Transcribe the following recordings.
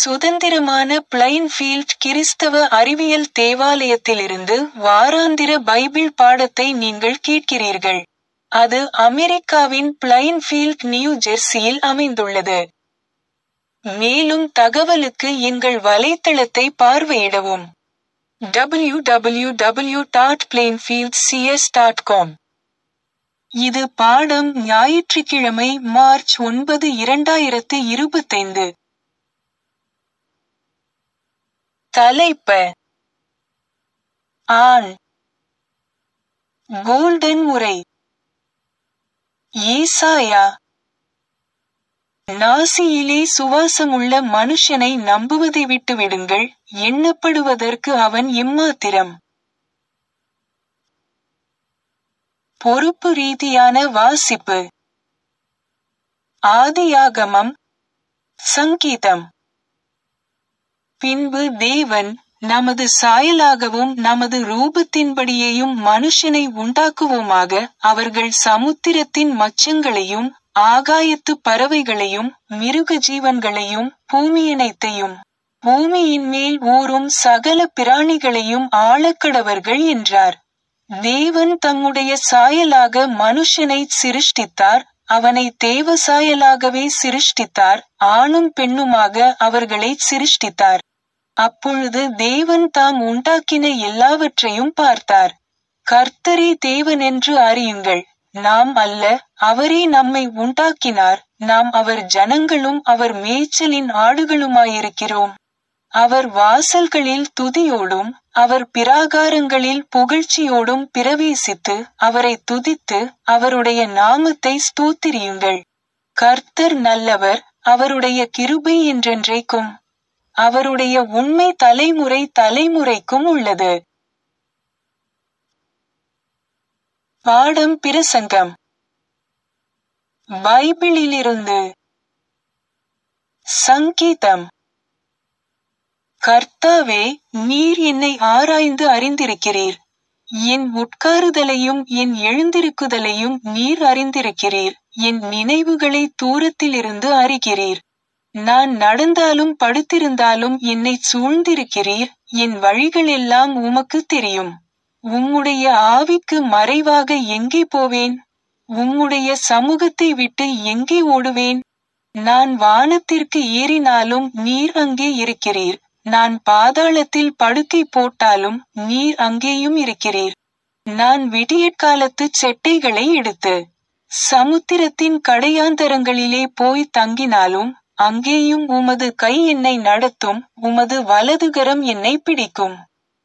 சுதந்திரமான பிளைன்ஃபீல்ட் கிறிஸ்தவ அறிவியல் தேவாலயத்திலிருந்து வாராந்திர பைபிள் பாடத்தை நீங்கள் கேட்கிறீர்கள். அது அமெரிக்காவின் பிளைன்ஃபீல்ட் நியூ ஜெர்சியில் அமைந்துள்ளது. மேலும் தகவலுக்கு எங்கள் வலைத்தளத்தை பார்வையிடவும். www.plainfieldcs.com இது பாடம் ஞாயிற்றுக்கிழமை மார்ச் ஒன்பது இரண்டாயிரத்து இருபத்தைந்து. தலைப்ப ஆண் கோல்டன் உரை ஏசாயா நாசியிலே சுவாசமுள்ள மனுஷனை நம்புவதை விட்டுவிடுங்கள் எண்ணப்படுவதற்கு அவன் எம்மாத்திரம் பொறுப்பு ரீதியான வாசிப்பு ஆதியாகமம் சங்கீதம் பின்பு தேவன் நமது சாயலாகவும் நமது ரூபத்தின்படியேயும் மனுஷனை உண்டாக்குவோமாக அவர்கள் சமுத்திரத்தின் மச்சங்களையும் ஆகாயத்து பறவைகளையும் மிருக ஜீவன்களையும் பூமியனைத்தையும் பூமியின் மேல் ஊறும் சகல பிராணிகளையும் ஆளக்கடவர்கள் என்றார் தேவன் தம்முடைய சாயலாக மனுஷனை சிருஷ்டித்தார் அவனை தேவ சாயலாகவே சிருஷ்டித்தார் ஆணும் பெண்ணுமாக அவர்களை சிருஷ்டித்தார் அப்பொழுது தேவன் தாம் உண்டாக்கின எல்லாவற்றையும் பார்த்தார் கர்த்தரே தேவனென்று அறியுங்கள் நாம் அல்ல அவரே நம்மை உண்டாக்கினார் நாம் அவர் ஜனங்களும் அவர் மேய்ச்சலின் ஆடுகளுமாயிருக்கிறோம் அவர் வாசல்களில் துதியோடும் அவர் பிராகாரங்களில் புகழ்ச்சியோடும் பிரவேசித்து அவரை துதித்து அவருடைய நாமத்தை ஸ்தோத்திரியுங்கள் கர்த்தர் நல்லவர் அவருடைய கிருபை என்றென்றைக்கும் அவருடைய உண்மை தலைமுறை தலைமுறைக்கும் உள்ளது பாடம் பிரசங்கம் பைபிளிலிருந்து சங்கீதம் கர்த்தாவே நீர் என்னை ஆராய்ந்து அறிந்திருக்கிறீர் என் உட்காருதலையும் என் எழுந்திருக்குதலையும் நீர் அறிந்திருக்கிறீர் என் நினைவுகளை தூரத்திலிருந்து அறிகிறீர் நான் நடந்தாலும் படுத்திருந்தாலும் என்னை சூழ்ந்திருக்கிறீர் என் வழிகளெல்லாம் உமக்கு தெரியும் உம்முடைய ஆவிக்கு மறைவாக எங்கே போவேன் உம்முடைய சமூகத்தை விட்டு எங்கே ஓடுவேன் நான் வானத்திற்கு ஏறினாலும் நீர் அங்கே இருக்கிறீர் நான் பாதாளத்தில் படுக்கை போட்டாலும் நீர் அங்கேயும் இருக்கிறீர் நான் விடியற்காலத்து செட்டைகளை எடுத்து சமுத்திரத்தின் கடையாந்தரங்களிலே போய் தங்கினாலும் அங்கேயும் உமது கை என்னை நடத்தும் உமது வலதுகரம் என்னை பிடிக்கும்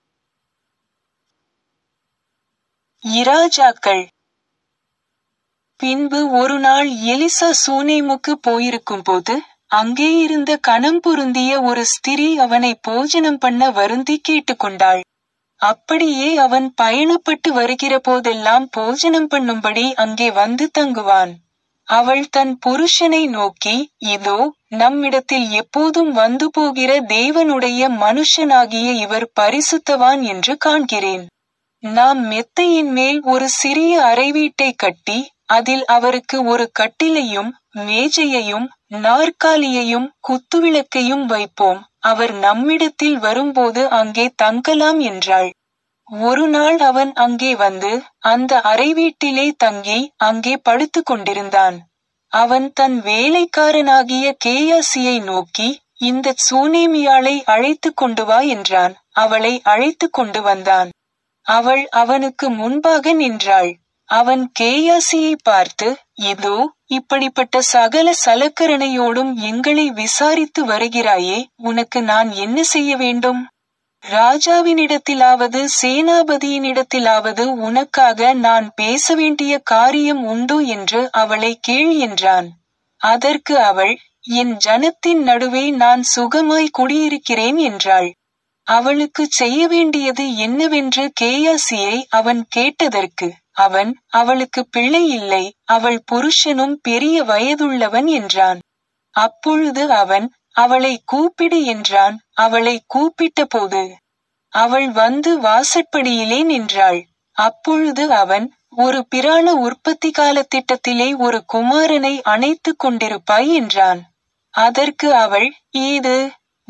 இராஜாக்கள் பின்பு ஒரு நாள் எலிசா சூனேமுக்கு போயிருக்கும் போது அங்கே இருந்த கணம் பொருந்திய ஒரு ஸ்திரீ அவனை போஜனம் பண்ண வருந்தி கேட்டுக்கொண்டாள் அப்படியே அவன் பயணப்பட்டு வருகிற போதெல்லாம் போஜனம் பண்ணும்படி அங்கே வந்து தங்குவான் அவள் தன் புருஷனை நோக்கி இதோ நம்மிடத்தில் எப்போதும் வந்து போகிற தேவனுடைய மனுஷனாகிய இவர் பரிசுத்தவான் என்று காண்கிறேன் நாம் மெத்தையின் மேல் ஒரு சிறிய அறைவீட்டை கட்டி அதில் அவருக்கு ஒரு கட்டிலையும் மேஜையையும் நாற்காலியையும் குத்துவிளக்கையும் வைப்போம் அவர் நம்மிடத்தில் வரும்போது அங்கே தங்கலாம் என்றாள் ஒரு நாள் அவன் அங்கே வந்து அந்த அறைவீட்டிலே தங்கி அங்கே படுத்து கொண்டிருந்தான் அவன் தன் வேலைக்காரனாகிய கேயாசியை நோக்கி இந்த சூனேமியாளை அழைத்து கொண்டு வா என்றான் அவளை அழைத்து கொண்டு வந்தான் அவள் அவனுக்கு முன்பாக நின்றாள் அவன் கேயாசியை பார்த்து இதோ இப்படிப்பட்ட சகல சலக்கரணையோடும் எங்களை விசாரித்து வருகிறாயே உனக்கு நான் என்ன செய்ய வேண்டும் ராஜாவினிடத்திலாவது சேனாபதியினிடத்திலாவது உனக்காக நான் பேச வேண்டிய காரியம் உண்டு என்று அவளை கேள் என்றான் அதற்கு அவள் என் ஜனத்தின் நடுவே நான் சுகமாய் குடியிருக்கிறேன் என்றாள் அவளுக்கு செய்ய வேண்டியது என்னவென்று கேயாசியை அவன் கேட்டதற்கு அவன் அவளுக்கு பிள்ளை இல்லை அவள் புருஷனும் பெரிய வயதுள்ளவன் என்றான் அப்பொழுது அவன் அவளை கூப்பிடு என்றான் அவளை கூப்பிட்ட போது அவள் வந்து வாசற்படியிலே நின்றாள் அப்பொழுது அவன் ஒரு பிராண உற்பத்தி கால திட்டத்திலே ஒரு குமாரனை அணைத்துக் கொண்டிருப்பாய் என்றான் அதற்கு அவள் ஏது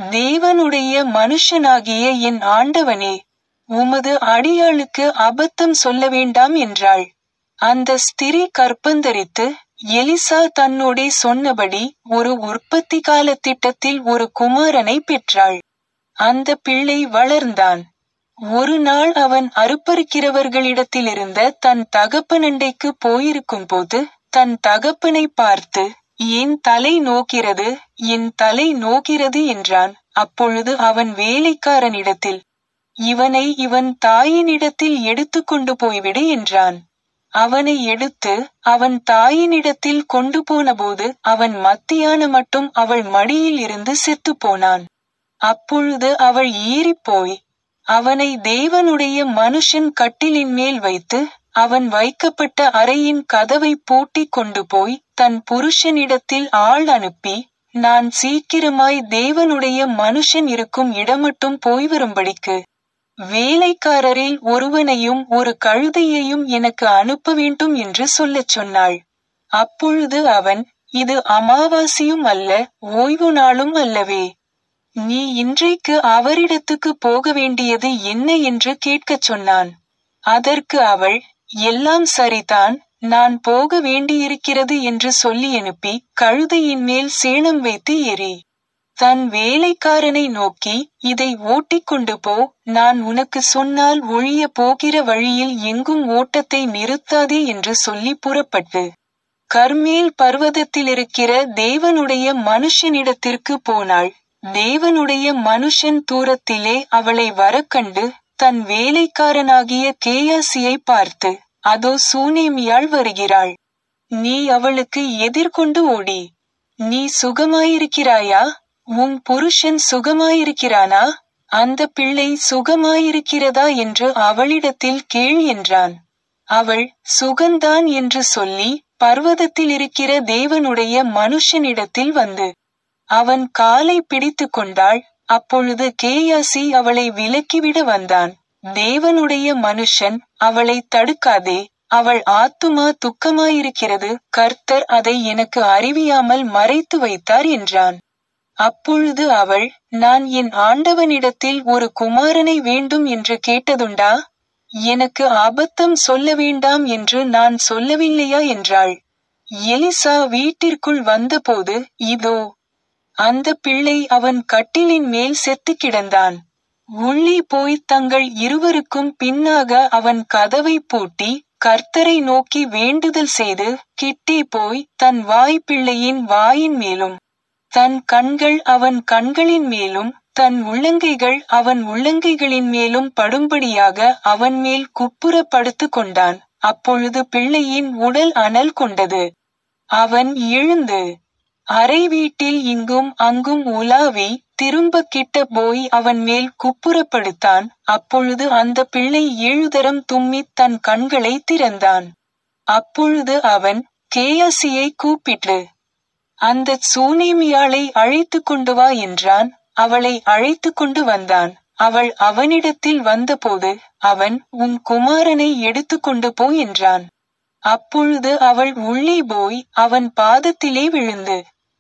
தேவனுடைய மனுஷனாகிய என் ஆண்டவனே உமது அடியாளுக்கு அபத்தம் சொல்ல வேண்டாம் என்றாள் அந்த ஸ்திரீ கற்பந்தரித்து எலிசா தன்னோடே சொன்னபடி ஒரு உற்பத்தி கால திட்டத்தில் ஒரு குமாரனை பெற்றாள் அந்த பிள்ளை வளர்ந்தான் ஒரு நாள் அவன் அறுப்பறுக்கிறவர்களிடத்திலிருந்த தன் தகப்பனண்டைக்கு போயிருக்கும் போது தன் தகப்பனை பார்த்து என் தலை நோக்கிறது என் தலை நோக்கிறது என்றான் அப்பொழுது அவன் வேலைக்காரனிடத்தில் இவனை இவன் தாயினிடத்தில் எடுத்துக்கொண்டு போய்விடு என்றான் அவனை எடுத்து அவன் தாயினிடத்தில் கொண்டு போனபோது அவன் மத்தியான மட்டும் அவள் மடியில் இருந்து செத்துப் போனான் அப்பொழுது அவள் ஏறிப்போய் அவனை தேவனுடைய மனுஷன் கட்டிலின் மேல் வைத்து அவன் வைக்கப்பட்ட அறையின் கதவை பூட்டிக் கொண்டு போய் தன் புருஷனிடத்தில் ஆள் அனுப்பி நான் சீக்கிரமாய் தேவனுடைய மனுஷன் இருக்கும் இடமட்டும் போய் வரும்படிக்கு வேலைக்காரரில் ஒருவனையும் ஒரு கழுதையையும் எனக்கு அனுப்ப வேண்டும் என்று சொல்லச் சொன்னாள் அப்பொழுது அவன் இது அமாவாசியும் அல்ல ஓய்வு நாளும் அல்லவே நீ இன்றைக்கு அவரிடத்துக்கு போக வேண்டியது என்ன என்று கேட்கச் சொன்னான் அதற்கு அவள் எல்லாம் சரிதான் நான் போக வேண்டியிருக்கிறது என்று சொல்லி அனுப்பி கழுதையின் மேல் சேணம் வைத்து ஏறி தன் வேலைக்காரனை நோக்கி இதை ஓட்டிக்கொண்டு போ நான் உனக்கு சொன்னால் ஒழிய போகிற வழியில் எங்கும் ஓட்டத்தை நிறுத்தாதே என்று சொல்லி புறப்பட்டு கர்மேல் பர்வதத்திலிருக்கிற தேவனுடைய மனுஷனிடத்திற்கு போனாள் தேவனுடைய மனுஷன் தூரத்திலே அவளை வரக்கண்டு தன் வேலைக்காரனாகிய கேயாசியை பார்த்து அதோ சூனேமியாள் வருகிறாள் நீ அவளுக்கு எதிர்கொண்டு ஓடி நீ சுகமாயிருக்கிறாயா உன் புருஷன் சுகமாயிருக்கிறானா அந்த பிள்ளை சுகமாயிருக்கிறதா என்று அவளிடத்தில் கேள் என்றான் அவள் சுகந்தான் என்று சொல்லி பர்வதத்தில் இருக்கிற தேவனுடைய மனுஷனிடத்தில் வந்து அவன் காலை பிடித்து கொண்டாள் அப்பொழுது கேயாசி அவளை விலக்கிவிட வந்தான் தேவனுடைய மனுஷன் அவளை தடுக்காதே அவள் ஆத்துமா துக்கமாயிருக்கிறது கர்த்தர் அதை எனக்கு அறிவியாமல் மறைத்து வைத்தார் என்றான் அப்பொழுது அவள் நான் என் ஆண்டவனிடத்தில் ஒரு குமாரனை வேண்டும் என்று கேட்டதுண்டா எனக்கு அபத்தம் சொல்ல வேண்டாம் என்று நான் சொல்லவில்லையா என்றாள் எலிசா வீட்டிற்குள் வந்தபோது இதோ அந்த பிள்ளை அவன் கட்டிலின் மேல் செத்து கிடந்தான் உள்ளே போய் தங்கள் இருவருக்கும் பின்னாக அவன் கதவை பூட்டி கர்த்தரை நோக்கி வேண்டுதல் செய்து கிட்டே போய் தன் வாய் பிள்ளையின் வாயின் மேலும் தன் கண்கள் அவன் கண்களின் மேலும் தன் உள்ளங்கைகள் அவன் உள்ளங்கைகளின் மேலும் படும்படியாக அவன் மேல் குப்புற படுத்து கொண்டான் அப்பொழுது பிள்ளையின் உடல் அனல் கொண்டது அவன் எழுந்து அறை வீட்டில் இங்கும் அங்கும் உலாவி திரும்ப கிட்ட போய் அவன் மேல் குப்புறப்படுத்தான் அப்பொழுது அந்த பிள்ளை ஏழுதரம் தும்மித் தன் கண்களை திறந்தான் அப்பொழுது அவன் கேயாசியை கூப்பிட்டு அந்த சூனேமியாளை அழைத்து கொண்டு வா என்றான் அவளை அழைத்து கொண்டு வந்தான் அவள் அவனிடத்தில் வந்தபோது அவன் உன் குமாரனை எடுத்துக்கொண்டு போ என்றான் அப்பொழுது அவள் உள்ளே போய் அவன் பாதத்திலே விழுந்து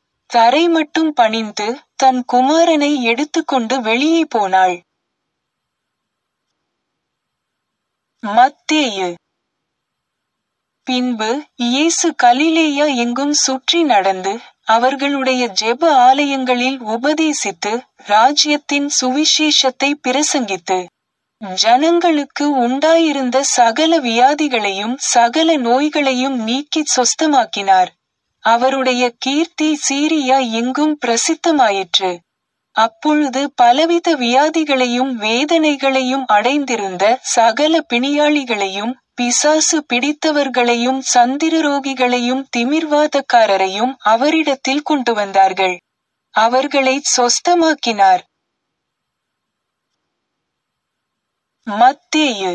தரை மட்டும் பணிந்து தன் குமாரனை எடுத்துக்கொண்டு வெளியே போனாள் மத்தேயு பின்பு இயேசு கலிலேயா எங்கும் சுற்றி நடந்து அவர்களுடைய ஜெப ஆலயங்களில் உபதேசித்து ராஜ்யத்தின் சுவிசேஷத்தை பிரசங்கித்து ஜனங்களுக்கு உண்டாயிருந்த சகல வியாதிகளையும் சகல நோய்களையும் நீக்கி சொஸ்தமாக்கினார் அவருடைய கீர்த்தி சீரியா எங்கும் பிரசித்தமாயிற்று அப்பொழுது பலவித வியாதிகளையும் வேதனைகளையும் அடைந்திருந்த சகல பிணியாளிகளையும் பிசாசு பிடித்தவர்களையும் சந்திர ரோகிகளையும் திமிர்வாதக்காரரையும் அவரிடத்தில் கொண்டு வந்தார்கள் அவர்களை சொஸ்தமாக்கினார் மத்தேயு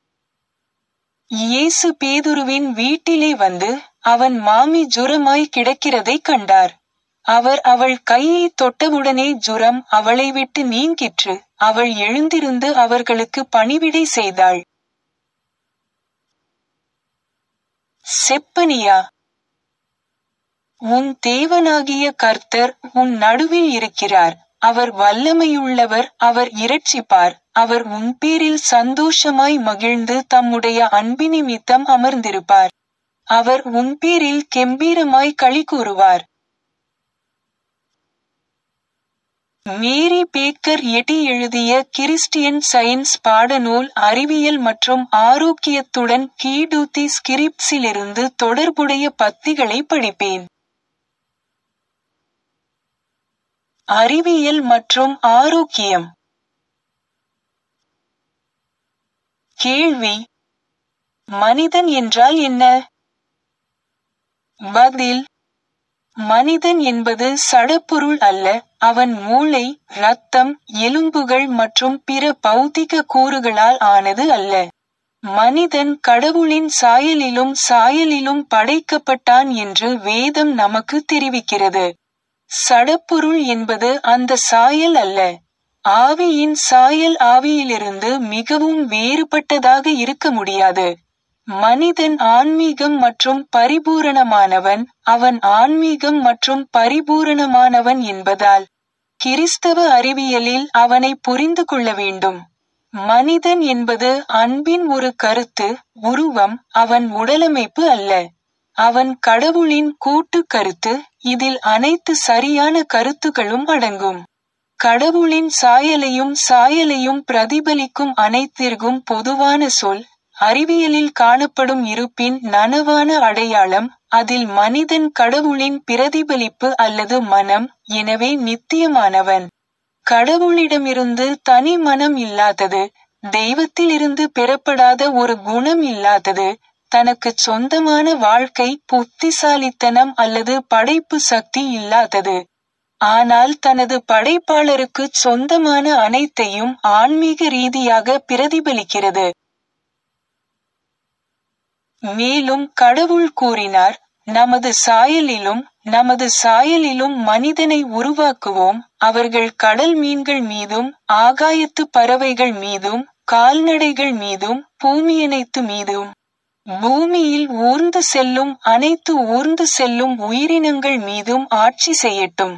இயேசு பேதுருவின் வீட்டிலே வந்து அவன் மாமி ஜுரமாய் கிடக்கிறதை கண்டார் அவர் அவள் கையை தொட்டவுடனே ஜுரம் அவளை விட்டு நீங்கிற்று அவள் எழுந்திருந்து அவர்களுக்கு பணிவிடை செய்தாள் செப்பனியா உன் தேவனாகிய கர்த்தர் உன் நடுவில் இருக்கிறார் அவர் வல்லமையுள்ளவர் அவர் இரட்சிப்பார் அவர் உன்பேரில் சந்தோஷமாய் மகிழ்ந்து தம்முடைய அன்பினிமித்தம் அமர்ந்திருப்பார் அவர் உன்பேரில் கெம்பீரமாய் களி கூறுவார் மேரி பேக்கர் எட்டி எழுதிய கிறிஸ்டியன் சயின்ஸ் பாடநூல் அறிவியல் மற்றும் ஆரோக்கியத்துடன் கீடூத்தி ஸ்கிரிப்ஸிலிருந்து தொடர்புடைய பத்திகளை படிப்பேன் அறிவியல் மற்றும் ஆரோக்கியம் கேள்வி மனிதன் என்றால் என்ன பதில் மனிதன் என்பது சடப்பொருள் அல்ல அவன் மூளை இரத்தம் எலும்புகள் மற்றும் பிற பௌதிக கூறுகளால் ஆனது அல்ல மனிதன் கடவுளின் சாயலிலும் சாயலிலும் படைக்கப்பட்டான் என்று வேதம் நமக்கு தெரிவிக்கிறது சடப்பொருள் என்பது அந்த சாயல் அல்ல ஆவியின் சாயல் ஆவியிலிருந்து மிகவும் வேறுபட்டதாக இருக்க முடியாது மனிதன் ஆன்மீகம் மற்றும் பரிபூரணமானவன் அவன் ஆன்மீகம் மற்றும் பரிபூரணமானவன் என்பதால் கிறிஸ்தவ அறிவியலில் அவனை புரிந்து கொள்ள வேண்டும் மனிதன் என்பது அன்பின் ஒரு கருத்து உருவம் அவன் உடலமைப்பு அல்ல அவன் கடவுளின் கூட்டு கருத்து இதில் அனைத்து சரியான கருத்துகளும் அடங்கும் கடவுளின் சாயலையும் சாயலையும் பிரதிபலிக்கும் அனைத்திற்கும் பொதுவான சொல் அறிவியலில் காணப்படும் இருப்பின் நனவான அடையாளம் அதில் மனிதன் கடவுளின் பிரதிபலிப்பு அல்லது மனம் எனவே நித்தியமானவன் கடவுளிடமிருந்து தனி மனம் இல்லாதது தெய்வத்திலிருந்து பெறப்படாத ஒரு குணம் இல்லாதது தனக்கு சொந்தமான வாழ்க்கை புத்திசாலித்தனம் அல்லது படைப்பு சக்தி இல்லாதது ஆனால் தனது படைப்பாளருக்கு சொந்தமான அனைத்தையும் ஆன்மீக ரீதியாக பிரதிபலிக்கிறது மேலும் கடவுள் கூறினார் நமது சாயலிலும் நமது சாயலிலும் மனிதனை உருவாக்குவோம் அவர்கள் கடல் மீன்கள் மீதும் ஆகாயத்து பறவைகள் மீதும் கால்நடைகள் மீதும் பூமியனைத்து மீதும் பூமியில் ஊர்ந்து செல்லும் அனைத்து ஊர்ந்து செல்லும் உயிரினங்கள் மீதும் ஆட்சி செய்யட்டும்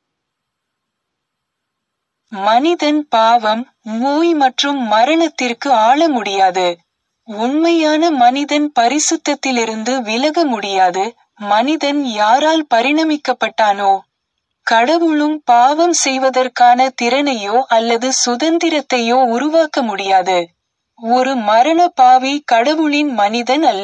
மனிதன் பாவம் நோய் மற்றும் மரணத்திற்கு ஆள முடியாது உண்மையான மனிதன் பரிசுத்தத்திலிருந்து விலக முடியாது மனிதன் யாரால் பரிணமிக்கப்பட்டானோ கடவுளும் பாவம் செய்வதற்கான திறனையோ அல்லது சுதந்திரத்தையோ உருவாக்க முடியாது ஒரு மரண பாவி கடவுளின் மனிதன் அல்ல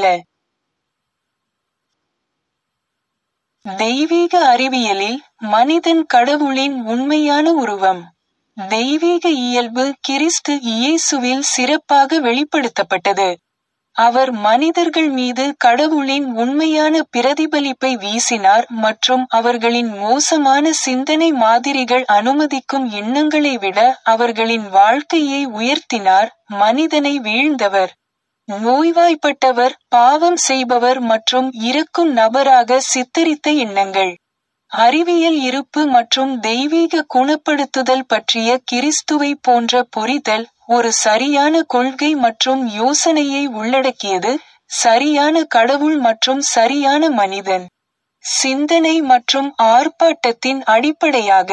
தெய்வீக அறிவியலில் மனிதன் கடவுளின் உண்மையான உருவம் தெய்வீக இயல்பு கிறிஸ்து இயேசுவில் சிறப்பாக வெளிப்படுத்தப்பட்டது அவர் மனிதர்கள் மீது கடவுளின் உண்மையான பிரதிபலிப்பை வீசினார் மற்றும் அவர்களின் மோசமான சிந்தனை மாதிரிகள் அனுமதிக்கும் எண்ணங்களை விட அவர்களின் வாழ்க்கையை உயர்த்தினார் மனிதனை வீழ்ந்தவர் நோய்வாய்ப்பட்டவர் பாவம் செய்பவர் மற்றும் இறக்கும் நபராக சித்தரித்த எண்ணங்கள் அறிவியல் இருப்பு மற்றும் தெய்வீக குணப்படுத்துதல் பற்றிய கிறிஸ்துவை போன்ற புரிதல் ஒரு சரியான கொள்கை மற்றும் யோசனையை உள்ளடக்கியது சரியான கடவுள் மற்றும் சரியான மனிதன் சிந்தனை மற்றும் ஆர்ப்பாட்டத்தின் அடிப்படையாக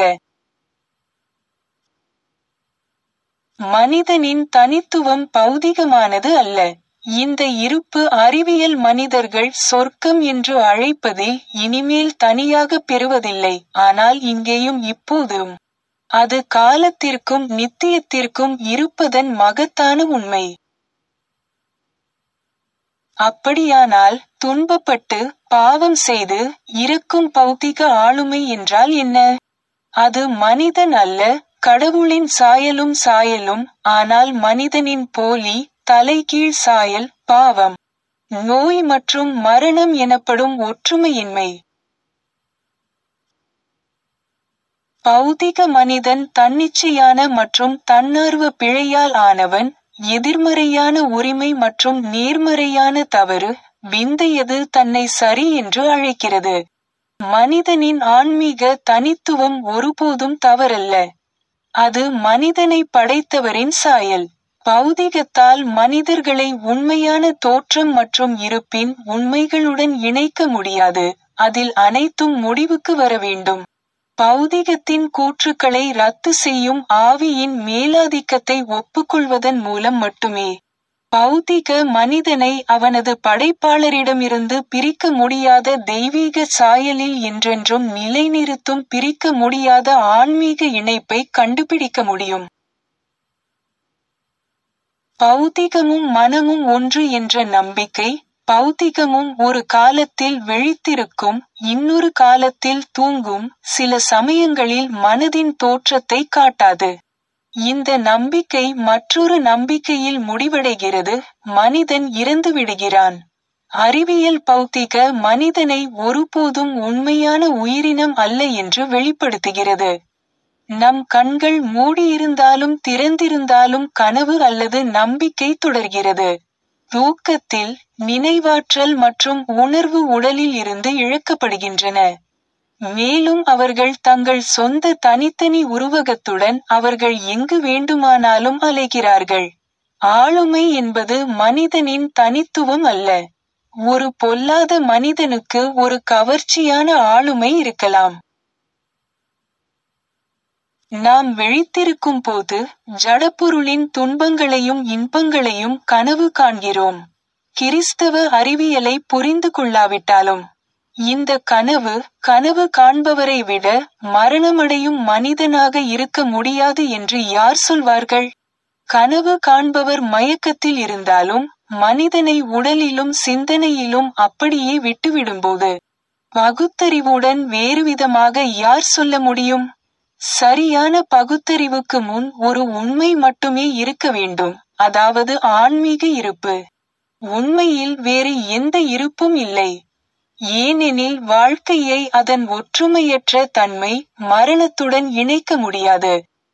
மனிதனின் தனித்துவம் பௌதிகமானது அல்ல இந்த இருப்பு அறிவியல் மனிதர்கள் சொர்க்கம் என்று அழைப்பதில் இனிமேல் தனியாக பெறுவதில்லை ஆனால் இங்கேயும் இப்போதும் அது காலத்திற்கும் நித்தியத்திற்கும் இருப்பதன் மகத்தான உண்மை அப்படியானால் துன்பப்பட்டு பாவம் செய்து இறக்கும் பௌத்திக ஆளுமை என்றால் என்ன அது மனிதன் அல்ல கடவுளின் சாயலும் சாயலும் ஆனால் மனிதனின் போலி தலைகீழ் சாயல் பாவம் நோய் மற்றும் மரணம் எனப்படும் ஒற்றுமையின்மை பௌதிக மனிதன் தன்னிச்சையான மற்றும் தன்னார்வ பிழையால் ஆனவன் எதிர்மறையான உரிமை மற்றும் நேர்மறையான தவறு விந்தையது தன்னை சரி என்று அழைக்கிறது மனிதனின் ஆன்மீக தனித்துவம் ஒருபோதும் தவறல்ல அது மனிதனை படைத்தவரின் சாயல் பௌதிகத்தால் மனிதர்களை உண்மையான தோற்றம் மற்றும் இருப்பின் உண்மைகளுடன் இணைக்க முடியாது அதில் அனைத்தும் முடிவுக்கு வர வேண்டும் பௌதிகத்தின் கூற்றுக்களை ரத்து செய்யும் ஆவியின் மேலாதிக்கத்தை ஒப்புக்கொள்வதன் மூலம் மட்டுமே பௌதிக மனிதனை அவனது படைப்பாளரிடமிருந்து பிரிக்க முடியாத தெய்வீக சாயலில் என்றென்றும் நிலைநிறுத்தும் பிரிக்க முடியாத ஆன்மீக இணைப்பை கண்டுபிடிக்க முடியும் பௌதிகமும் மனமும் ஒன்று என்ற நம்பிக்கை பௌதிகமும் ஒரு காலத்தில் விழித்திருக்கும் இன்னொரு காலத்தில் தூங்கும் சில சமயங்களில் மனதின் தோற்றத்தை காட்டாது இந்த நம்பிக்கை மற்றொரு நம்பிக்கையில் முடிவடைகிறது மனிதன் இறந்து விடுகிறான் அறிவியல் பௌத்திக மனிதனை ஒருபோதும் உண்மையான உயிரினம் அல்ல என்று வெளிப்படுத்துகிறது நம் கண்கள் மூடியிருந்தாலும் திறந்திருந்தாலும் கனவு அல்லது நம்பிக்கை தொடர்கிறது தூக்கத்தில் நினைவாற்றல் மற்றும் உணர்வு உடலில் இருந்து இழக்கப்படுகின்றன மேலும் அவர்கள் தங்கள் சொந்த தனித்தனி உருவகத்துடன் அவர்கள் எங்கு வேண்டுமானாலும் அலைகிறார்கள் ஆளுமை என்பது மனிதனின் தனித்துவம் அல்ல ஒரு பொல்லாத மனிதனுக்கு ஒரு கவர்ச்சியான ஆளுமை இருக்கலாம் நாம் விழித்திருக்கும் போது ஜடப்பொருளின் துன்பங்களையும் இன்பங்களையும் கனவு காண்கிறோம் கிறிஸ்தவ அறிவியலை புரிந்து கொள்ளாவிட்டாலும் இந்த கனவு கனவு காண்பவரை விட மரணமடையும் மனிதனாக இருக்க முடியாது என்று யார் சொல்வார்கள் கனவு காண்பவர் மயக்கத்தில் இருந்தாலும் மனிதனை உடலிலும் சிந்தனையிலும் அப்படியே விட்டுவிடும்போது பகுத்தறிவுடன் வேறுவிதமாக யார் சொல்ல முடியும் சரியான பகுத்தறிவுக்கு முன் ஒரு உண்மை மட்டுமே இருக்க வேண்டும் அதாவது ஆன்மீக இருப்பு உண்மையில் வேறு எந்த இருப்பும் இல்லை ஏனெனில் வாழ்க்கையை அதன் ஒற்றுமையற்ற தன்மை மரணத்துடன் இணைக்க முடியாது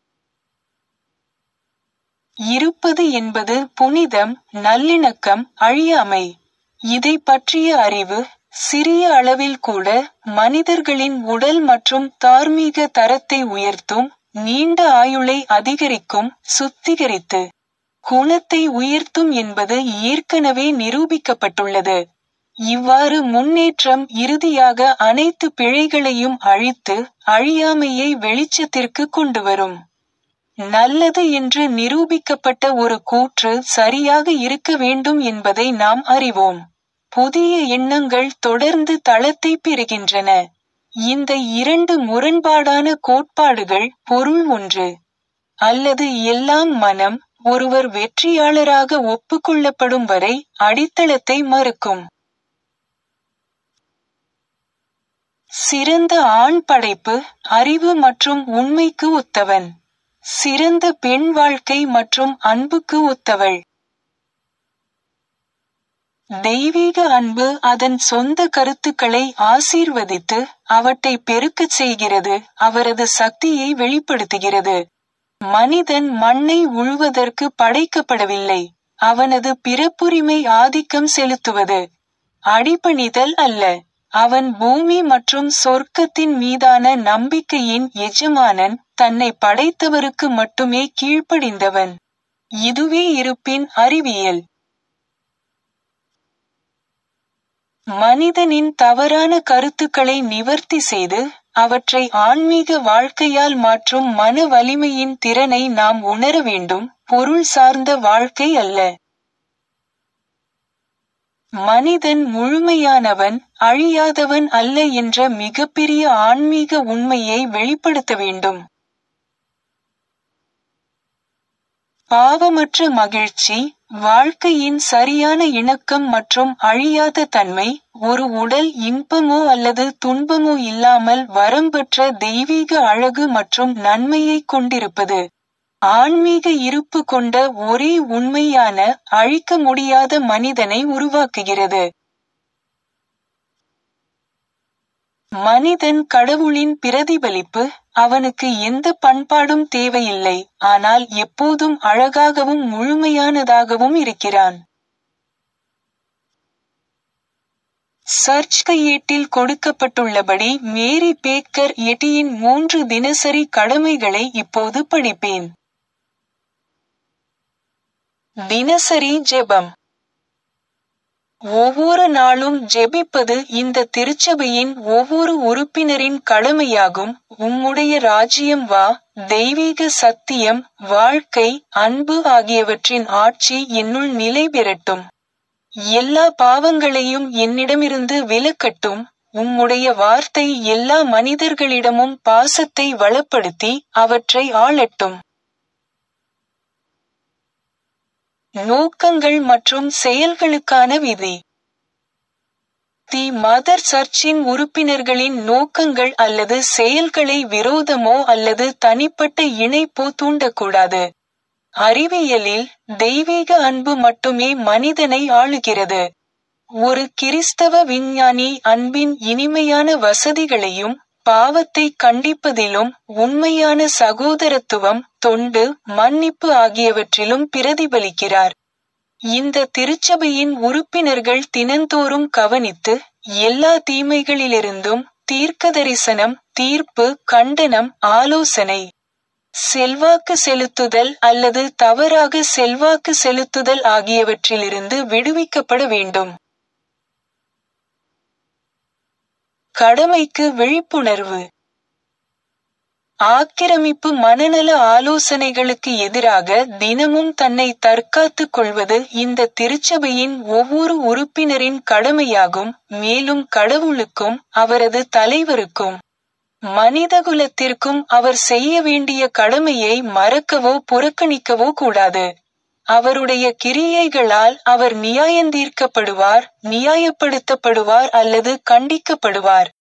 இருப்பது என்பது புனிதம் நல்லிணக்கம் அழியாமை இதை பற்றிய அறிவு சிறிய அளவில் கூட மனிதர்களின் உடல் மற்றும் தார்மீக தரத்தை உயர்த்தும் நீண்ட ஆயுளை அதிகரிக்கும் சுத்திகரித்து குணத்தை உயர்த்தும் என்பது ஏற்கனவே நிரூபிக்கப்பட்டுள்ளது இவ்வாறு முன்னேற்றம் இறுதியாக அனைத்து பிழைகளையும் அழித்து அழியாமையை வெளிச்சத்திற்கு கொண்டு வரும் நல்லது என்று நிரூபிக்கப்பட்ட ஒரு கூற்று சரியாக இருக்க வேண்டும் என்பதை நாம் அறிவோம் புதிய எண்ணங்கள் தொடர்ந்து தளத்தை பெறுகின்றன இந்த இரண்டு முரண்பாடான கோட்பாடுகள் பொருள் ஒன்று அல்லது எல்லாம் மனம் ஒருவர் வெற்றியாளராக ஒப்புக்கொள்ளப்படும் வரை அடித்தளத்தை மறுக்கும் சிறந்த ஆண் படைப்பு அறிவு மற்றும் உண்மைக்கு ஒத்தவன் சிறந்த பெண் வாழ்க்கை மற்றும் அன்புக்கு ஒத்தவள் தெய்வீக அன்பு அதன் சொந்த கருத்துக்களை ஆசீர்வதித்து அவற்றை பெருக்கச் செய்கிறது அவரது சக்தியை வெளிப்படுத்துகிறது மனிதன் மண்ணை உழுவதற்கு படைக்கப்படவில்லை அவனது பிறப்புரிமை ஆதிக்கம் செலுத்துவது அடிபணிதல் அல்ல அவன் பூமி மற்றும் சொர்க்கத்தின் மீதான நம்பிக்கையின் எஜமானன் தன்னை படைத்தவருக்கு மட்டுமே கீழ்ப்படிந்தவன் இதுவே இருப்பின் அறிவியல் மனிதனின் தவறான கருத்துக்களை நிவர்த்தி செய்து அவற்றை ஆன்மீக வாழ்க்கையால் மாற்றும் மன வலிமையின் திறனை நாம் உணர வேண்டும் பொருள் சார்ந்த வாழ்க்கை அல்ல மனிதன் முழுமையானவன் அழியாதவன் அல்ல என்ற மிகப்பெரிய ஆன்மீக உண்மையை வெளிப்படுத்த வேண்டும் பாவமற்ற மகிழ்ச்சி வாழ்க்கையின் சரியான இணக்கம் மற்றும் அழியாத தன்மை ஒரு உடல் இன்பமோ அல்லது துன்பமோ இல்லாமல் வரம்பற்ற தெய்வீக அழகு மற்றும் நன்மையை கொண்டிருப்பது ஆன்மீக இருப்பு கொண்ட ஒரே உண்மையான அழிக்க முடியாத மனிதனை உருவாக்குகிறது மனிதன் கடவுளின் பிரதிபலிப்பு அவனுக்கு எந்த பண்பாடும் தேவையில்லை ஆனால் எப்போதும் அழகாகவும் முழுமையானதாகவும் இருக்கிறான் சர்ச் கையேட்டில் கொடுக்கப்பட்டுள்ளபடி மேரி பேக்கர் எட்டியின் மூன்று தினசரி கடமைகளை இப்போது படிப்பேன் தினசரி ஜெபம் ஒவ்வொரு நாளும் ஜெபிப்பது இந்த திருச்சபையின் ஒவ்வொரு உறுப்பினரின் கடமையாகும் உம்முடைய ராஜ்யம் வா தெய்வீக சத்தியம் வாழ்க்கை அன்பு ஆகியவற்றின் ஆட்சி என்னுள் நிலை பெறட்டும் எல்லா பாவங்களையும் என்னிடமிருந்து விலக்கட்டும் உம்முடைய வார்த்தை எல்லா மனிதர்களிடமும் பாசத்தை வளப்படுத்தி அவற்றை ஆளட்டும் நோக்கங்கள் மற்றும் செயல்களுக்கான விதி தி மதர் சர்ச்சின் உறுப்பினர்களின் நோக்கங்கள் அல்லது செயல்களை விரோதமோ அல்லது தனிப்பட்ட இணைப்போ தூண்டக்கூடாது அறிவியலில் தெய்வீக அன்பு மட்டுமே மனிதனை ஆளுகிறது ஒரு கிறிஸ்தவ விஞ்ஞானி அன்பின் இனிமையான வசதிகளையும் பாவத்தை கண்டிப்பதிலும் உண்மையான சகோதரத்துவம் தொண்டு மன்னிப்பு ஆகியவற்றிலும் பிரதிபலிக்கிறார் இந்த திருச்சபையின் உறுப்பினர்கள் தினந்தோறும் கவனித்து எல்லா தீமைகளிலிருந்தும் தீர்க்கதரிசனம் தீர்ப்பு கண்டனம் ஆலோசனை செல்வாக்கு செலுத்துதல் அல்லது தவறாக செல்வாக்கு செலுத்துதல் ஆகியவற்றிலிருந்து விடுவிக்கப்பட வேண்டும் கடமைக்கு விழிப்புணர்வு ஆக்கிரமிப்பு மனநல ஆலோசனைகளுக்கு எதிராக தினமும் தன்னை தற்காத்துக் கொள்வது இந்த திருச்சபையின் ஒவ்வொரு உறுப்பினரின் கடமையாகும் மேலும் கடவுளுக்கும் அவரது தலைவருக்கும் மனிதகுலத்திற்கும் அவர் செய்ய வேண்டிய கடமையை மறக்கவோ புறக்கணிக்கவோ கூடாது அவருடைய கிரியைகளால் அவர் நியாயந்தீர்க்கப்படுவார் நியாயப்படுத்தப்படுவார் அல்லது கண்டிக்கப்படுவார்